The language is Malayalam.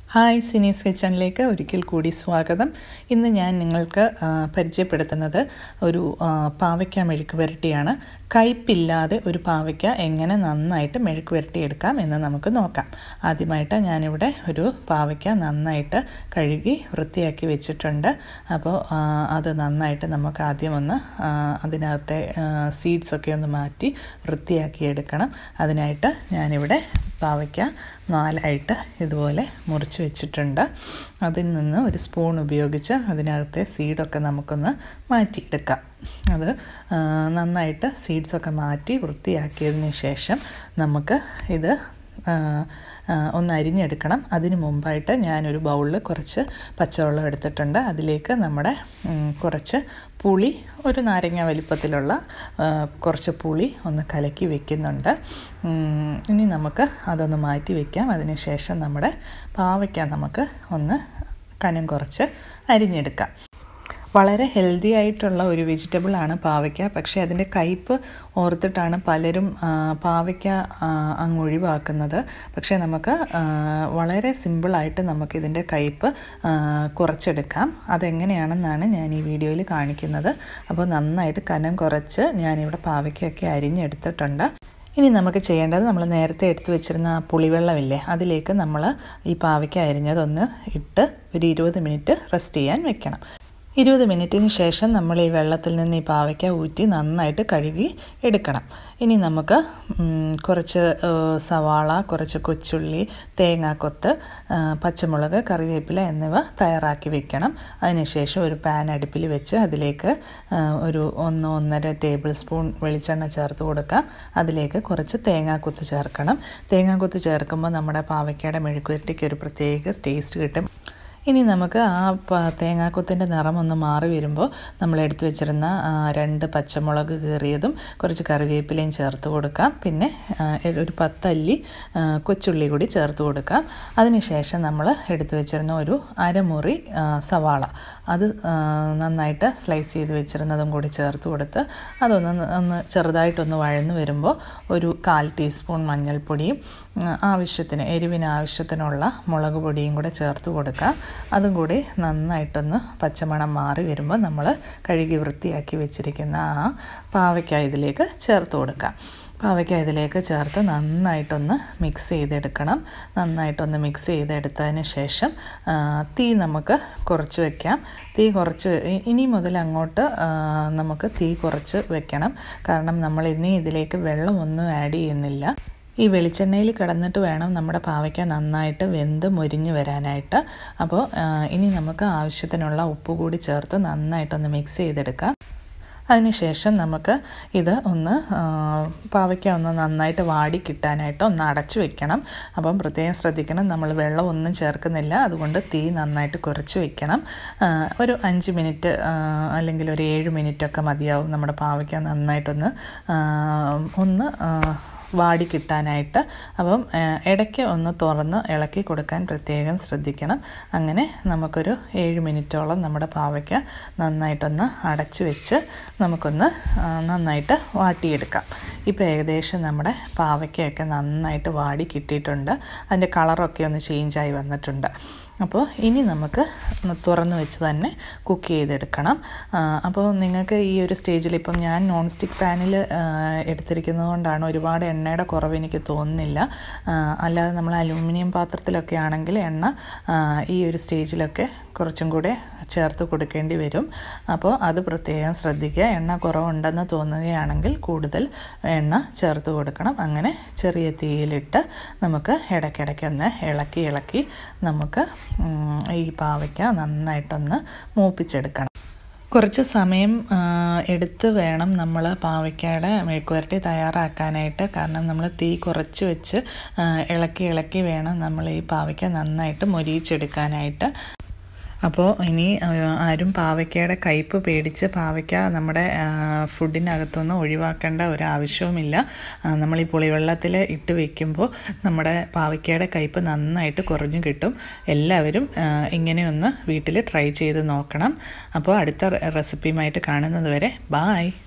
ഹായ് സിനീസ് കിച്ചണിലേക്ക് ഒരിക്കൽ കൂടി സ്വാഗതം ഇന്ന് ഞാൻ നിങ്ങൾക്ക് ആ, പരിചയപ്പെടുത്തുന്നത് ഒരു ആ, പാവയ്ക്ക മെഴുക്ക് പുരട്ടിയാണ് കയ്പില്ലാതെ ഒരു പാവയ്ക്ക എങ്ങനെ നന്നായിട്ട് മെഴുക്ക് പുരട്ടിയെടുക്കാം എന്ന് നമുക്ക് നോക്കാം ആദ്യമായിട്ട് ഞാനിവിടെ ഒരു പാവയ്ക്ക നന്നായിട്ട് കഴുകി വൃത്തിയാക്കി വെച്ചിട്ടുണ്ട് അപ്പോൾ ആ, അത് നന്നായിട്ട് നമുക്ക് ആദ്യം ഒന്ന് ആ, അതിനകത്തെ സീഡ്സ് ഒക്കെ ഒന്ന് മാറ്റി വൃത്തിയാക്കി എടുക്കണം അതിനായിട്ട് ഞാനിവിടെ പാവയ്ക്ക നാലായിട്ട് ഇതുപോലെ മുറിച്ച് വെച്ചിട്ടുണ്ട് അതിൽ നിന്ന് ഒരു സ്പൂൺ ഉപയോഗിച്ച് അതിനകത്തെ സീഡൊക്കെ നമുക്കൊന്ന് മാറ്റിയെടുക്കാം അത് ആ, നന്നായിട്ട് സീഡ്സൊക്കെ മാറ്റി വൃത്തിയാക്കിയതിന് ശേഷം നമുക്ക് ഇത് ആ, ആ, ഒന്ന് അരിഞ്ഞെടുക്കണം അതിന് മുമ്പായിട്ട് ഞാനൊരു ബൗളിൽ കുറച്ച് പച്ചവെള്ളം എടുത്തിട്ടുണ്ട് അതിലേക്ക് നമ്മുടെ ഉം, കുറച്ച് പുളി ഒരു നാരങ്ങ വലിപ്പത്തിലുള്ള ആ, കുറച്ച് പുളി ഒന്ന് കലക്കി വെക്കുന്നുണ്ട് ഉം, ഇനി നമുക്ക് അതൊന്ന് മാറ്റി വയ്ക്കാം അതിന് ശേഷം നമ്മുടെ പാവയ്ക്ക നമുക്ക് ഒന്ന് കനം കുറച്ച് അരിഞ്ഞെടുക്കാം വളരെ ഹെൽത്തി ആയിട്ടുള്ള ഒരു വെജിറ്റബിളാണ് പാവയ്ക്ക പക്ഷേ അതിൻ്റെ കയ്പ്പ് ഓർത്തിട്ടാണ് പലരും ആ, പാവയ്ക്ക ആ, അങ്ങ് ഒഴിവാക്കുന്നത് പക്ഷേ നമുക്ക് ആ, വളരെ സിമ്പിളായിട്ട് നമുക്കിതിൻ്റെ കയ്പ്പ് ആ, കുറച്ചെടുക്കാം അതെങ്ങനെയാണെന്നാണ് ഞാൻ ഈ വീഡിയോയിൽ കാണിക്കുന്നത് അപ്പോൾ നന്നായിട്ട് കനം കുറച്ച് ഞാനിവിടെ പാവയ്ക്കൊക്കെ അരിഞ്ഞെടുത്തിട്ടുണ്ട് ഇനി നമുക്ക് ചെയ്യേണ്ടത് നമ്മൾ നേരത്തെ എടുത്തു വെച്ചിരുന്ന ആ പുളിവെള്ളമില്ലേ അതിലേക്ക് നമ്മൾ ഈ പാവയ്ക്ക അരിഞ്ഞതൊന്ന് ഇട്ട് ഒരു ഇരുപത് മിനിറ്റ് റെസ്റ്റ് ചെയ്യാൻ വെക്കണം ഇരുപത് മിനിറ്റിന് ശേഷം നമ്മൾ ഈ വെള്ളത്തിൽ നിന്ന് ഈ പാവയ്ക്ക ഊറ്റി നന്നായിട്ട് കഴുകി എടുക്കണം ഇനി നമുക്ക് ഉം, കുറച്ച് ഏഹ്, സവാള കുറച്ച് കൊച്ചുള്ളി തേങ്ങാക്കൊത്ത് ആ, പച്ചമുളക് കറിവേപ്പില എന്നിവ തയ്യാറാക്കി വെക്കണം അതിനുശേഷം ഒരു പാൻ അടുപ്പിൽ വെച്ച് അതിലേക്ക് ആ, ഒരു ഒന്ന് ഒന്നര ടേബിൾ സ്പൂൺ വെളിച്ചെണ്ണ ചേർത്ത് കൊടുക്കാം അതിലേക്ക് കുറച്ച് തേങ്ങാക്കൊത്ത് ചേർക്കണം തേങ്ങാക്കൊത്ത് ചേർക്കുമ്പോൾ നമ്മുടെ പാവയ്ക്കയുടെ മെഴുക്കുവരട്ടിക്ക് ഒരു പ്രത്യേക ടേസ്റ്റ് കിട്ടും ഇനി നമുക്ക് ആ പ- തേങ്ങാക്കൊത്തിൻ്റെ നിറം ഒന്ന് മാറി വരുമ്പോൾ നമ്മൾ എടുത്തു വെച്ചിരുന്ന ആ, രണ്ട് പച്ചമുളക് കീറിയതും കുറച്ച് കറിവേപ്പിലയും ചേർത്ത് കൊടുക്കാം പിന്നെ ആ, ഒരു പത്തല്ലി ആ, കൊച്ചുള്ളി കൂടി ചേർത്ത് കൊടുക്കാം അതിനുശേഷം നമ്മൾ എടുത്തു വെച്ചിരുന്ന ഒരു അരമുറി ആ, സവാള അത് ആ, നന്നായിട്ട് സ്ലൈസ് ചെയ്ത് വെച്ചിരുന്നതും കൂടി ചേർത്ത് കൊടുത്ത് അതൊന്ന് ന- ഒന്ന് ചെറുതായിട്ടൊന്ന് വഴന്നു വരുമ്പോൾ ഒരു കാൽ ടീസ്പൂൺ മഞ്ഞൾപ്പൊടിയും ഉം, ആവശ്യത്തിന് എരിവിന് ആവശ്യത്തിനുള്ള മുളക് പൊടിയും കൂടെ ചേർത്ത് കൊടുക്കാം അതും കൂടി നന്നായിട്ടൊന്ന് പച്ചമണം മാറി വരുമ്പോൾ നമ്മൾ കഴുകി വൃത്തിയാക്കി വെച്ചിരിക്കുന്ന ആ പാവയ്ക്ക ഇതിലേക്ക് ചേർത്ത് കൊടുക്കാം പാവയ്ക്ക ഇതിലേക്ക് ചേർത്ത് നന്നായിട്ടൊന്ന് മിക്സ് ചെയ്തെടുക്കണം നന്നായിട്ടൊന്ന് മിക്സ് ചെയ്തെടുത്തതിന് ശേഷം ആ, തീ നമുക്ക് കുറച്ച് വെക്കാം തീ കുറച്ച് ഇ- ഇനി മുതൽ അങ്ങോട്ട് ആ, നമുക്ക് തീ കുറച്ച് വെക്കണം കാരണം നമ്മൾ ഇനി ഇതിലേക്ക് വെള്ളമൊന്നും ആഡ് ചെയ്യുന്നില്ല ഈ വെളിച്ചെണ്ണയിൽ കിടന്നിട്ട് വേണം നമ്മുടെ പാവയ്ക്ക നന്നായിട്ട് വെന്ത് മുരിഞ്ഞ് വരാനായിട്ട് അപ്പോൾ ആ, ഇനി നമുക്ക് ആവശ്യത്തിനുള്ള ഉപ്പ് കൂടി ചേർത്ത് നന്നായിട്ടൊന്ന് മിക്സ് ചെയ്തെടുക്കാം അതിനുശേഷം നമുക്ക് ഇത് ഒന്ന് ആ, പാവയ്ക്ക ഒന്ന് നന്നായിട്ട് വാടി കിട്ടാനായിട്ട് ഒന്ന് അടച്ചു വെക്കണം അപ്പം പ്രത്യേകം ശ്രദ്ധിക്കണം നമ്മൾ വെള്ളം ഒന്നും ചേർക്കുന്നില്ല അതുകൊണ്ട് തീ നന്നായിട്ട് കുറച്ച് വെക്കണം ആ, ഒരു അഞ്ച് മിനിറ്റ് ആ, അല്ലെങ്കിൽ ഒരു ഏഴ് മിനിറ്റൊക്കെ മതിയാവും നമ്മുടെ പാവയ്ക്ക നന്നായിട്ടൊന്ന് ആ, ഒന്ന് ആ, വാടി കിട്ടാനായിട്ട് അപ്പം ആ, ഇടയ്ക്ക് ഒന്ന് തുറന്ന് ഇളക്കി കൊടുക്കാൻ പ്രത്യേകം ശ്രദ്ധിക്കണം അങ്ങനെ നമുക്കൊരു ഏഴ് മിനിറ്റോളം നമ്മുടെ പാവയ്ക്ക നന്നായിട്ടൊന്ന് അടച്ചു വെച്ച് നമുക്കൊന്ന് ആ, നന്നായിട്ട് വാട്ടിയെടുക്കാം ഇപ്പോൾ ഏകദേശം നമ്മുടെ പാവയ്ക്കയൊക്കെ നന്നായിട്ട് വാടി കിട്ടിയിട്ടുണ്ട് അതിൻ്റെ കളറൊക്കെ ഒന്ന് ചേഞ്ചായി വന്നിട്ടുണ്ട് അപ്പോൾ ഇനി നമുക്ക് ഒന്ന് തുറന്ന് വെച്ച് തന്നെ കുക്ക് ചെയ്തെടുക്കണം ആ, അപ്പോൾ നിങ്ങൾക്ക് ഈ ഒരു സ്റ്റേജിൽ ഇപ്പം ഞാൻ നോൺ സ്റ്റിക്ക് പാനിൽ എടുത്തിരിക്കുന്നത് കൊണ്ടാണ് ഒരുപാട് എണ്ണയുടെ കുറവ് എനിക്ക് തോന്നുന്നില്ല ആ, അല്ലാതെ നമ്മൾ അലൂമിനിയം പാത്രത്തിലൊക്കെ ആണെങ്കിൽ എണ്ണ ആ, ഈ ഒരു സ്റ്റേജിലൊക്കെ കുറച്ചും കൂടെ ചേർത്ത് കൊടുക്കേണ്ടി വരും അപ്പോൾ അത് പ്രത്യേകം ശ്രദ്ധിക്കുക എണ്ണ കുറവുണ്ടെന്ന് തോന്നുകയാണെങ്കിൽ കൂടുതൽ എണ്ണ ചേർത്ത് കൊടുക്കണം അങ്ങനെ ചെറിയ തീയിലിട്ട് നമുക്ക് ഇടയ്ക്കിടയ്ക്കൊന്ന് ഇളക്കി ഇളക്കി നമുക്ക് ഉം, ഈ പാവയ്ക്ക നന്നായിട്ടൊന്ന് മൂപ്പിച്ചെടുക്കണം കുറച്ച് സമയം ആ, എടുത്ത് വേണം നമ്മൾ പാവയ്ക്കയുടെ മെഴുക്കുവരട്ടി തയ്യാറാക്കാനായിട്ട് കാരണം നമ്മൾ തീ കുറച്ച് വെച്ച് ആ, ഇളക്കി ഇളക്കി വേണം നമ്മൾ ഈ പാവയ്ക്ക നന്നായിട്ട് മൊരിയിച്ചെടുക്കാനായിട്ട് അപ്പോൾ ഇനി ആ, ആരും പാവയ്ക്കയുടെ കയ്പ്പ് പേടിച്ച് പാവയ്ക്ക നമ്മുടെ ആ, ഫുഡിനകത്തുനിന്ന് ഒഴിവാക്കേണ്ട ഒരു ആവശ്യവുമില്ല ആ, നമ്മൾ ഈ പുളിവെള്ളത്തിൽ ഇട്ട് വെക്കുമ്പോൾ നമ്മുടെ പാവയ്ക്കയുടെ കയ്പ്പ് നന്നായിട്ട് കുറഞ്ഞു കിട്ടും എല്ലാവരും ആ, ഇങ്ങനെയൊന്ന് വീട്ടിൽ ട്രൈ ചെയ്ത് നോക്കണം അപ്പോൾ അടുത്ത റെസിപ്പിയുമായിട്ട് കാണുന്നത് വരെ ബായ്